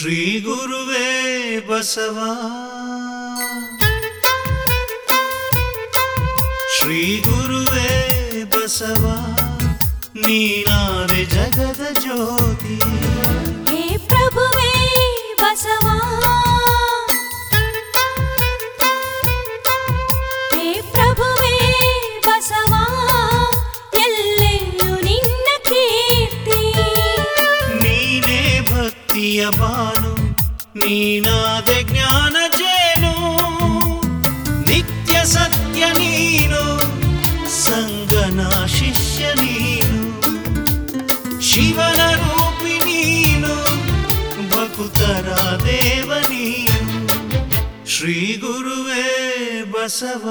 ಶ್ರೀ ಗುರುವೇ ಬಸವ ಶ್ರೀ ಗುರುವೇ ಬಸವ ನೀನಾದೆ ಜಗದ ಜ್ಯೋತಿ ಹೇ ಪ್ರಭುವೇ ಬಸವ ಹೇ ಪ್ರಭುವೇ ಬಸವ ಎಲ್ಲೆಲ್ಲೂ ನಿನ್ನ ಕೀರ್ತಿ ನೀನೇ ಭಕ್ತಿಯ ಬಾನು ನೀನಾದೆ ಜ್ಞಾನ ಜೇನು ನಿತ್ಯ ಸತ್ಯ ನೀನು ಸಂಗನ ಶಿಷ್ಯ ನೀನು ಶಿವನ ರೂಪಿ ನೀನು ಭಕುತರ ದೇವ ನೀನು ಶ್ರೀ ಗುರುವೇ ಬಸವ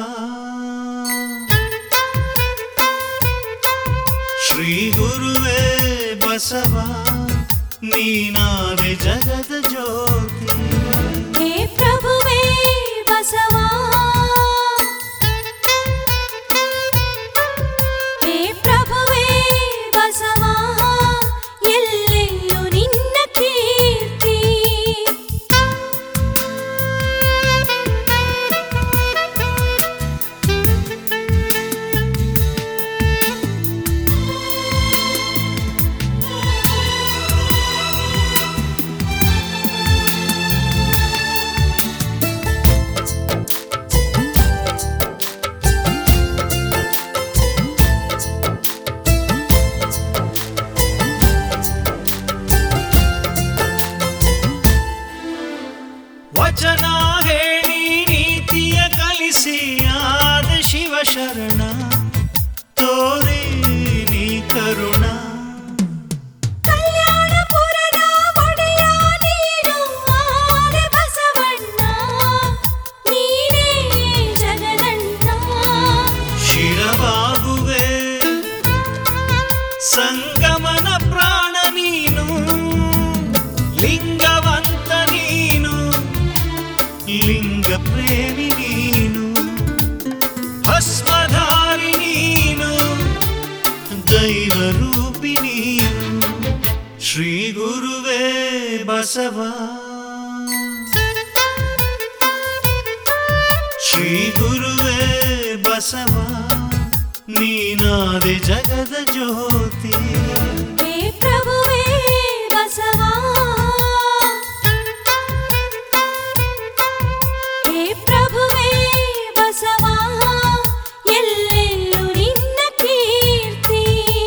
ಶ್ರೀ ಗುರುವೇ ಬಸವ ನೀನಾದೆ ಜಗದ ಜ್ಯೋತಿ ಹೇ ಪ್ರಭುವೇ ಬಸವ ಹೇ ಪ್ರಭುವೇ ಬಸವ ಎಲ್ಲೆಲ್ಲೂ ನಿನ್ನ ಕೀರ್ತಿ ವಚನ ಹೇಳಿ ನೀತಿಯ ಕಲಿಸಿ ಆದ ಶಿವ ಶರಣ ತೋರಿ ನೀ ಕರುಣ ಕಲ್ಯಾಣಪುರದ ಒಡೆಯ ನೀನು ಆದೆ ಬಸವಣ್ಣ ನೀನೇ ಜಗದಣ್ಣ ಶಿರವಾಗುವೆ ಸಂಗಮನ ಪ್ರಾಣ ನೀನು ಲಿಂಗವಂತ ನೀನು ಲಿಂಗ ಪ್ರೇಮಿ ನೀನು ಭಸ್ಮಧಾರಿ ನೀನು ದೈವ ರೂಪಿ ನೀನು ಶ್ರೀ ಗುರುವೇ ಬಸವ ಶ್ರೀ ಗುರುವೇ ಬಸವ ನೀನಾದೆ ಜಗದ ಜ್ಯೋತಿ ಹೇ ಪ್ರಭುವೇ ಬಸವ ಹೇ ಪ್ರಭುವೇ ಬಸವ ಎಲ್ಲೆಲ್ಲೂ ನಿನ್ನ ಕೀರ್ತಿ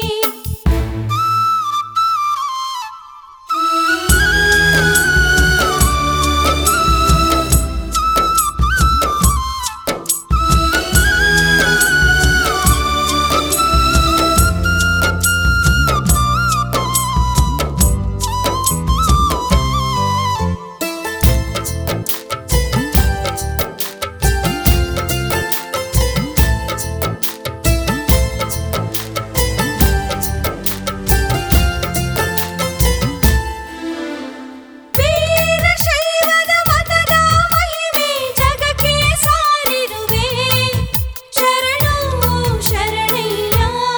ವೀರಶೈವದ ಮತದ ಮಹಿಮೆ ಜಗಕ್ಕೆ ಸಾರಿರುವೆ ಶರಣು ಶರಣಯ್ಯ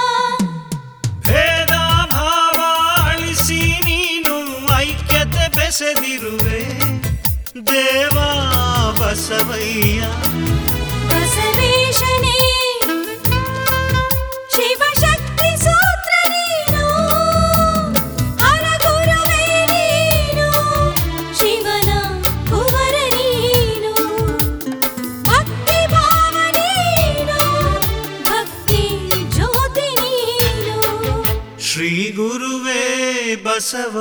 ಭೇದ ಭಾವ ಅಳಿಸಿ ನೀನು ಐಕ್ಯತೆ ಬೆಸೆದಿರುವೆ ದೇವಾ ಬಸವಯ್ಯ ಬಸವೇಶನೇ ಶಿವಶಕ್ತಿ ಸೂತ್ರ ನೀನು ಹರಗುರುವೇ ನೀನು ಶಿವನ ಕುವರ ನೀನು ಭಕ್ತಿ ಭಾವ ನೀನು ಭಕ್ತಿ ಜ್ಯೋತಿ ನೀನು ಶ್ರೀ ಗುರುವೇ ಬಸವ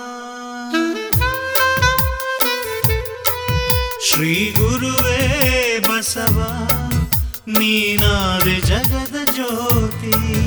ಶ್ರೀ ಗುರುವೇ ಬಸವ ನೀನಾದೆ ಜಗದ ಜ್ಯೋತಿ